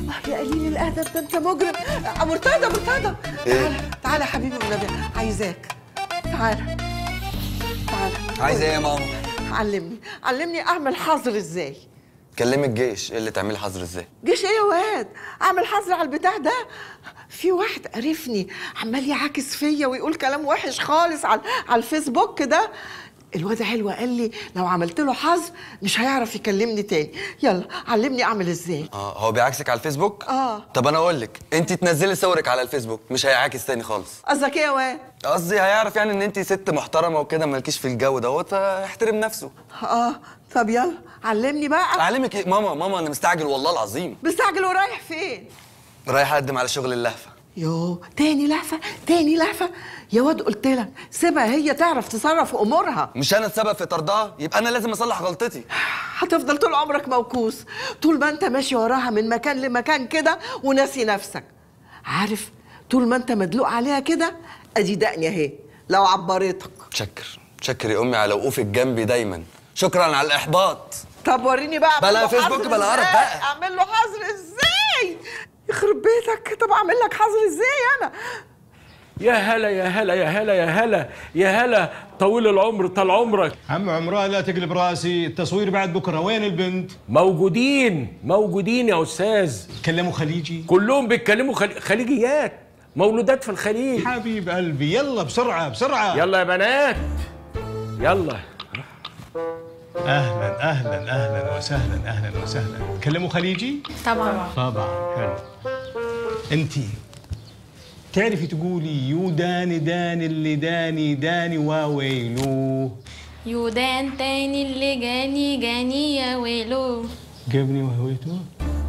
يا قليل الادب ده انت مجرم آه، مرتضى مرتضى تعالى تعالى يا حبيبي والنبي عايزاك تعالى تعالى عايزه ايه يا ماما علمني علمني اعمل حظر ازاي كلمي الجيش ايه اللي تعملي حظر ازاي جيش ايه يا واد اعمل حظر على البتاع ده في واحد قرفني عمال يعاكس فيا ويقول كلام وحش خالص على على الفيسبوك ده الواد علوة قال لي لو عملت له حظر مش هيعرف يكلمني تاني يلا علمني اعمل ازاي اه هو بيعكسك على الفيسبوك آه. طب انا اقول لك انت تنزلي صورك على الفيسبوك مش هيعاكس تاني خالص قصدك ايه يا واد قصدي هيعرف يعني ان انت ست محترمه وكده مالكيش في الجو دوت فيحترم نفسه اه طب يلا علمني بقى اعلمك ايه ماما ماما انا مستعجل والله العظيم مستعجل ورايح فين رايح اقدم على شغل اللهفه يو تاني لهفة تاني لهفة يا واد قلت لك سيبها هي تعرف تصرف امورها مش انا السبب في طردها يبقى انا لازم اصلح غلطتي هتفضل طول عمرك موكوس طول ما انت ماشي وراها من مكان لمكان كده وناسي نفسك عارف طول ما انت مدلوق عليها كده ادي دقني اهي لو عبرتك شكر شكر يا امي على وقوفك جنبي دايما شكرا على الاحباط طب وريني بقى أعمل بلا له فيسبوك حظر بلا قرف إزاي؟ بقى. اعمل له حظر ازاي يخرب بيتك طب اعمل لك حظر ازاي انا يا هلا يا هلا يا هلا يا هلا يا هلا طويل العمر طال عمرك عم عمران لا تقلب راسي التصوير بعد بكره وين البنت موجودين موجودين يا استاذ كلموا خليجي كلهم بيتكلموا خل... خليجيات مولودات في الخليج حبيب قلبي يلا بسرعه بسرعه يلا يا بنات يلا اهلا اهلا اهلا وسهلا اهلا وسهلا كلموا خليجي طبعا طبعا حلو انت تعرفي تقولي يو داني داني اللي داني داني واويلو يودان تاني اللي جاني جاني يا ويلو جابني وهويته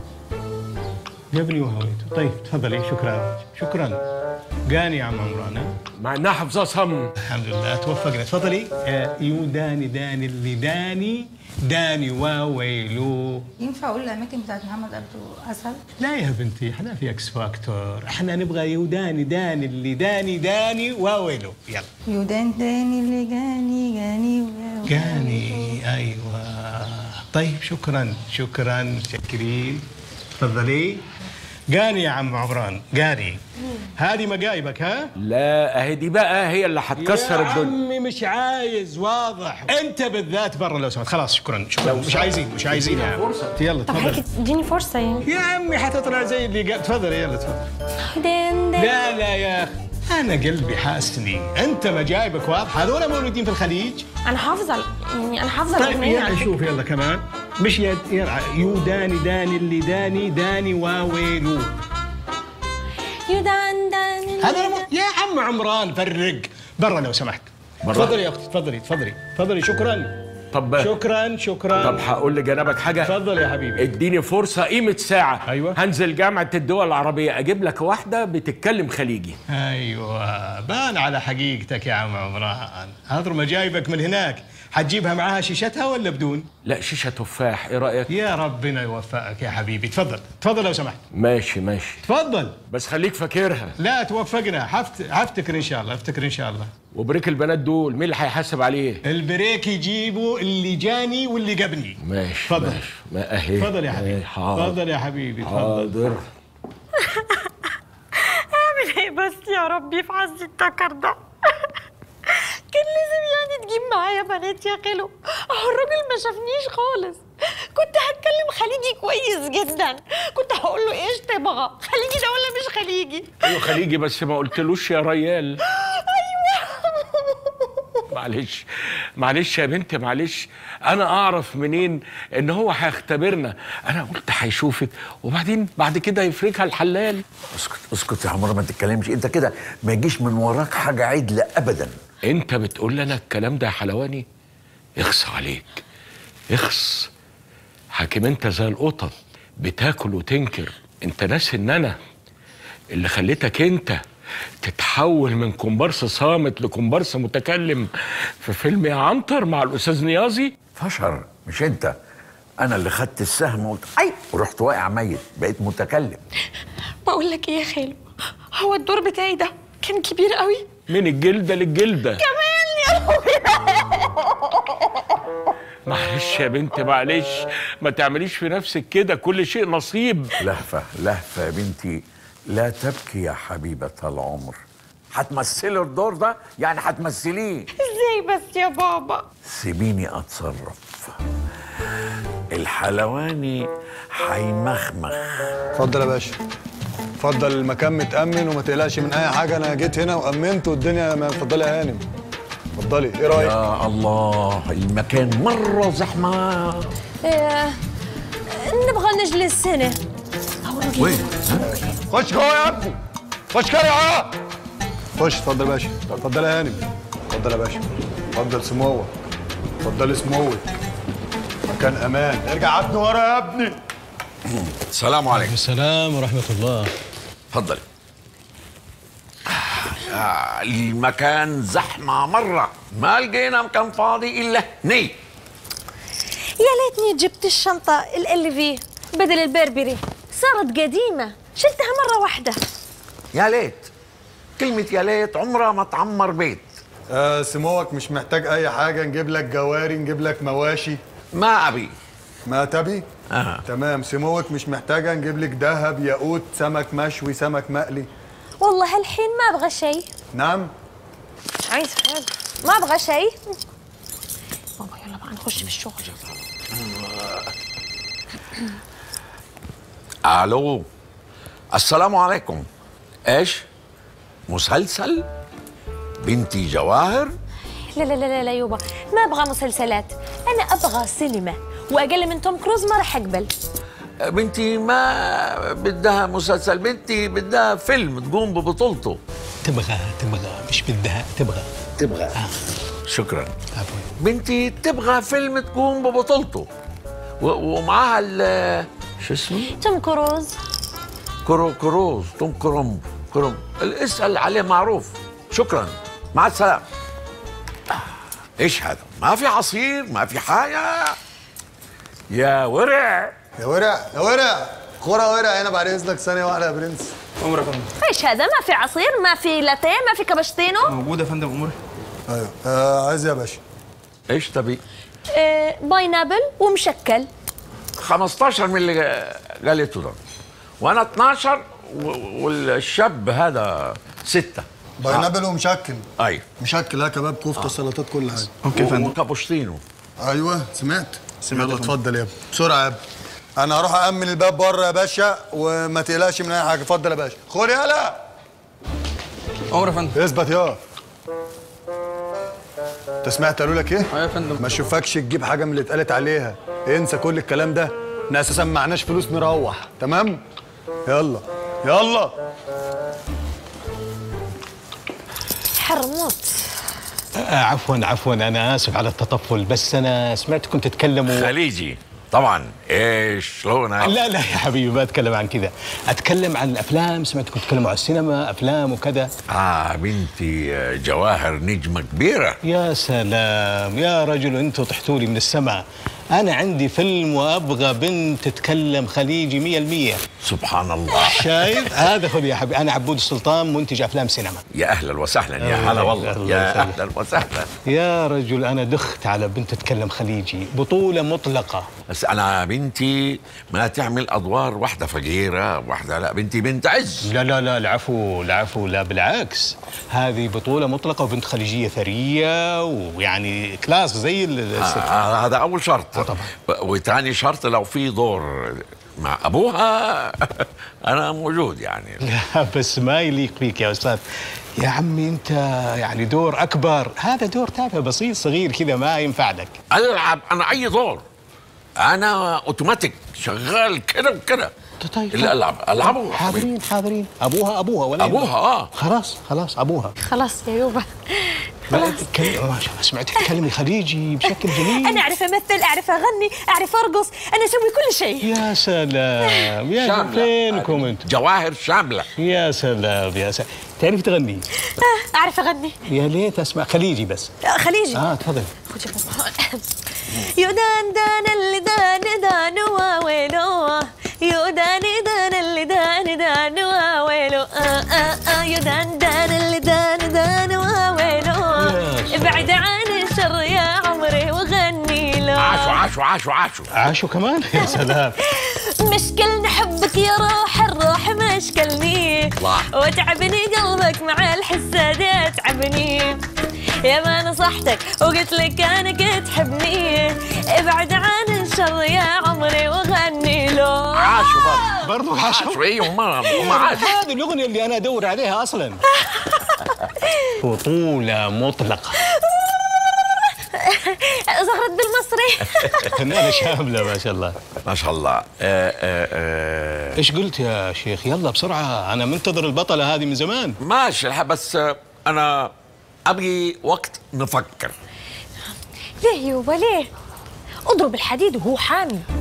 جابني وهويته طيب تفضلي شكرا شكرا قاني يا عم عمران ها؟ مع انها حافظه صم الحمد لله توفقنا تفضلي آه، يو داني داني اللي داني داني واويلو ينفع اقول الاماكن بتاعت محمد عبده اسهل لا يا بنتي احنا في اكس فاكتور احنا نبغى يو داني داني اللي داني داني واويلو يلا يودان تاني اللي جاني جاني ويا- قاني ايوه طيب شكرا شكرا شكرين تفضلي قاني يا عم عمران قاني هذه مقايبك ها لا اهي دي بقى هي اللي هتكسر يا الدنيا عمي مش عايز واضح انت بالذات برا لو سمحت خلاص شكرا شكرا مش عايزين مش عايزين يا عم يلا طب تفضل حضرتك اديني فرصه يعني يا عمي حتطلع زي اللي قال تفضل يلا تفضل دان دان لا لا يا اخي انا قلبي حاسني انت مجايبك واضحه هذول مولودين في الخليج انا حافظه ال- يعني انا حافظه طيب الاغنيه على يلا فكرة. شوف يلا كمان مش يد يلا يو داني داني اللي داني داني واويلو يودان دان هذا مو... يا عم عمران فرق برا لو سمحت برا. تفضلي يا اختي تفضلي تفضلي تفضلي شكرا طب شكرا شكرا طب هقول لجنابك حاجه تفضل يا حبيبي اديني فرصه قيمه ساعه أيوة. هنزل جامعه الدول العربيه اجيب لك واحده بتتكلم خليجي ايوه بان على حقيقتك يا عم عمران هذا ما جايبك من هناك حتجيبها معاها شيشتها ولا بدون لا شيشه تفاح ايه رايك يا ربنا يوفقك يا حبيبي تفضل تفضل لو سمحت ماشي ماشي تفضل بس خليك فاكرها لا توفقنا حفت حفتكر ان شاء الله افتكر ان شاء الله وبريك البنات دول مين اللي هيحاسب عليه البريك يجيبوا اللي جاني واللي جابني ماشي تفضل. ماشي ما اهي تفضل يا حبيبي إيه، حاضر تفضل يا حبيبي تفضل حاضر اعمل ايه بس يا ربي في عز التكر ده كان لازم يعني تجيب معايا بنات يا خلو اهو الراجل ما شافنيش خالص كنت هتكلم خليجي كويس جدا كنت هقول له ايش تبغى خليجي ده ولا مش خليجي ايوه خليجي بس ما قلتلوش يا ريال معلش معلش يا بنتي معلش انا اعرف منين ان هو هيختبرنا انا قلت هيشوفك وبعدين بعد كده يفرجها الحلال اسكت اسكت يا عمر ما تتكلمش انت كده ما يجيش من وراك حاجه عدله ابدا انت بتقول لنا الكلام ده يا حلواني اخص عليك اخص حاكم انت زي القطط بتاكل وتنكر انت ناسي ان انا اللي خليتك انت تتحول من كومبارس صامت لكومبارس متكلم في فيلم يا عنتر مع الاستاذ نيازي فشر مش انت انا اللي خدت السهم وقلت اي ورحت واقع ميت بقيت متكلم بقول لك ايه يا خالو هو الدور بتاعي ده كان كبير قوي من الجلده للجلده كمان يا معلش يا بنت معلش ما تعمليش في نفسك كده كل شيء نصيب لهفة لهفة يا بنتي لا تبكي يا حبيبة العمر هتمثلي الدور ده يعني هتمثليه ازاي بس يا بابا سيبيني اتصرف الحلواني هيمخمخ اتفضل يا باشا اتفضل المكان متأمن وما تقلقش من أي حاجة أنا جيت هنا وأمنت والدنيا ما اتفضلي يا هانم اتفضلي إيه رأيك؟ يا الله المكان مرة زحمة إيه نبغى نجلس هنا وين؟ خش جوه يا ابني خش كده يا خش اتفضل يا باشا اتفضل يا هانم اتفضل يا باشا اتفضل سموك اتفضلي سموك مكان امان ارجع عبد ورا يا ابني السلام عليكم السلام ورحمة الله اتفضلي آه، المكان زحمة مرة ما لقينا مكان فاضي إلا هني يا ليتني جبت الشنطة ال في بدل البربري صارت قديمة شلتها مرة واحدة يا ليت كلمة يا ليت عمرها ما تعمر بيت آه سموك مش محتاج اي حاجه نجيب لك جواري نجيب لك مواشي ما أبي ما تبي آه. تمام سموك مش محتاجه نجيب لك ذهب ياقوت سمك مشوي سمك مقلي والله هالحين ما أبغى شيء نعم عايز حاجة ما أبغى شيء بابا يلا بقى نخش في الشغل الو السلام عليكم ايش مسلسل بنتي جواهر لا لا لا لا يوبا ما أبغى مسلسلات أنا أبغى سينما وأقل من توم كروز ما راح أقبل بنتي ما بدها مسلسل بنتي بدها فيلم تقوم ببطولته تبغى تبغى مش بدها تبغى تبغى شكرا عفوا بنتي تبغى فيلم تقوم ببطولته و- ومعاها ال شو اسمه توم كروز كرو كروز توم كروم كروم اسأل عليه معروف شكرا مع السلامة ايش هذا ما في عصير ما في حاجة يا ورع يا ورع يا ورع كرة ورع هنا بعد اذنك ثانيه واحده يا برنس عمر يا فندم ايش هذا ما في عصير ما في لاتيه ما في كابتشينو موجود يا فندم عمر ايوه آه عايز إيه يا باشا ايش تبي آه باينابل ومشكل 15 من اللي قالته ده وانا 12 و- والشاب هذا ستة باينابل ومشكل ايوه مشكل ها كباب كفته سلطات كل حاجه اوكي يا فندم وكابوشتينو ايوه سمعت سمعت يلا يا فندم. اتفضل يا ابني بسرعه يا ابني انا هروح امن الباب بره يا باشا وما تقلقش من اي حاجه اتفضل يا باشا خد يلا عمر يا فندم اثبت يا انت سمعت قالوا لك ايه؟ اه يا فندم ما اشوفكش تجيب حاجه من اللي اتقالت عليها انسى كل الكلام ده احنا اساسا معناش فلوس نروح تمام يلا يلا حرموت آه، عفوا عفوا انا اسف على التطفل بس انا سمعتكم تتكلموا خليجي طبعا ايش شلونك لا لا يا حبيبي ما اتكلم عن كذا اتكلم عن الافلام سمعتكم تتكلموا عن السينما افلام وكذا اه بنتي جواهر نجمة كبيرة يا سلام يا رجل انتوا طحتوا لي من السماء انا عندي فيلم وابغى بنت تتكلم خليجي مية المية سبحان الله شايف هذا خذ يا حبيبي انا عبود السلطان منتج افلام سينما يا اهلا وسهلا يا الله هلا والله يسلمك. يا الله يسلمك. اهلا وسهلا يا رجل انا دخت على بنت تتكلم خليجي بطولة مطلقة بس انا بنتي ما تعمل ادوار واحدة فقيرة واحدة لا بنتي بنت عز لا لا لا العفو العفو لا بالعكس هذه بطولة مطلقة وبنت خليجية ثرية ويعني كلاس زي ال- الست آه هذا اول شرط آه طبعا. و- وثاني شرط لو في دور مع ابوها انا موجود يعني لا بس ما يليق فيك يا استاذ يا عمي انت يعني دور اكبر هذا دور تافه بسيط صغير كذا ما ينفع لك العب انا اي دور انا اوتوماتيك شغال كده وكده طيب اللي العب العبه حاضرين حاضرين ابوها ابوها ولا ابوها اه خلاص خلاص ابوها خلاص يا يوبا لا تتكلم ما شاء الله سمعتك تتكلمي خليجي بشكل جميل انا اعرف امثل اعرف اغني اعرف ارقص انا اسوي كل شيء يا سلام يا شاملة. فينكم انتم جواهر شامله يا سلام يا سلام تعرفي تغني آه، اعرف اغني يا ليت اسمع خليجي بس آه، خليجي اه تفضل خذ شوف يودان دان اللي دان دان واويلو يوداني دان اللي دان دان واويلو آه آه آه يودان دان اللي دان دان واويلو يا سلام. ابعد عن الشر يا عمري وغني له عاشوا عاشوا عاشوا عاشوا عاشوا كمان يا سلام مشكلني حبك يا روح الروح مشكلني الله. وتعبني قلبك مع الحسادة تعبني يا ما نصحتك وقلت لك انك تحبني ابعد عن الشر يا عمري وغني له عاشوا برضه برضو عاشوا عاشوا ايوه هم هم عاشوا هذه الأغنية اللي أنا أدور عليها أصلا بطولة مطلقة زغرت بالمصري فنانة شاملة ما شاء الله ما شاء الله آه آه آه ايش قلت يا شيخ يلا بسرعة أنا منتظر البطلة هذه من زمان ماشي الحق بس آه، انا ابغي وقت نفكر ليه يوبا ليه اضرب الحديد وهو حامي